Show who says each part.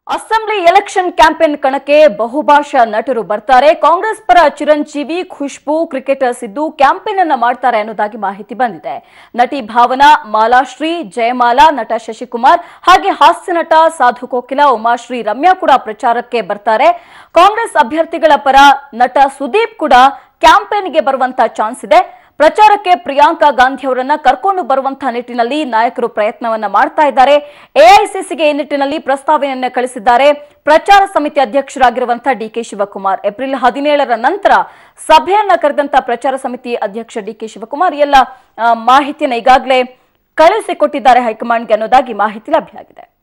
Speaker 1: assembly election campaign ಕಣಕ್ಕೆ ಬಹುಭಾಷಾ ನಟರು ಬರ್ತಾರೆ ಕಾಂಗ್ರೆಸ್ ಪರ ಚಿರಂಜೀವಿ ಖುಷ್ಬು ಕ್ರಿಕೆಟರ್ಸ್ ಇದ್ದು ಕ್ಯಾಂಪೇನ್ ಅನ್ನ ಮಾಡ್ತಾರೆ ಅನ್ನೋದಾಗಿ ಮಾಹಿತಿ ಬಂದಿದೆ ನಟಿ ಭಾವನಾ ಮಾಲಾಶ್ರೀ ಜಯಮಾಲಾ ನಟ ಶಶಿಕುಮಾರ್ ಹಾಗೆ ಹಾಸ್ಯ ನಟ ಸಾಧು ಕೋಕಿಲ ಉಮಾಶ್ರೀ ರಮ್ಯಾ ಕೂಡ ಪ್ರಚಾರಕ್ಕೆ ಬರ್ತಾರೆ ಕಾಂಗ್ರೆಸ್ ಅಭ್ಯರ್ಥಿಗಳ ಪರ ನಟ ಸುದೀಪ್ ಕೂಡ ಕ್ಯಾಂಪೇನ್ಗೆ ಬರುವಂತ ಚಾನ್ಸ್ ಇದೆ ಪ್ರಚಾರಕ್ಕೆ ಪ್ರಿಯಾಂಕಾ ಗಾಂಧಿ ಅವರನ್ನ ಕರ್ಕೊಂಡು ಬರುವಂತಹ ನಿಟ್ಟಿನಲ್ಲಿ ನಾಯಕರು ಪ್ರಯತ್ನವನ್ನ ಮಾಡ್ತಾ ಇದ್ದಾರೆ ಎಐಸಿಸಿಗೆ ಈ ನಿಟ್ಟಿನಲ್ಲಿ ಪ್ರಸ್ತಾವನೆಯನ್ನ ಕಳಿಸಿದ್ದಾರೆ ಪ್ರಚಾರ ಸಮಿತಿ ಅಧ್ಯಕ್ಷರಾಗಿರುವಂತಹ ಡಿಕೆ ಶಿವಕುಮಾರ್ ಏಪ್ರಿಲ್ ಹದಿನೇಳರ ನಂತರ ಸಭೆಯನ್ನ ಕರೆದಂತ ಪ್ರಚಾರ ಸಮಿತಿ ಅಧ್ಯಕ್ಷ ಡಿಕೆ ಶಿವಕುಮಾರ್ ಎಲ್ಲ ಆ, ಮಾಹಿತಿಯನ್ನ ಈಗಾಗಲೇ ಕಳಿಸಿಕೊಟ್ಟಿದ್ದಾರೆ ಹೈಕಮಾಂಡ್ಗೆ ಅನ್ನೋದಾಗಿ ಮಾಹಿತಿ ಲಭ್ಯ ಆಗಿದೆ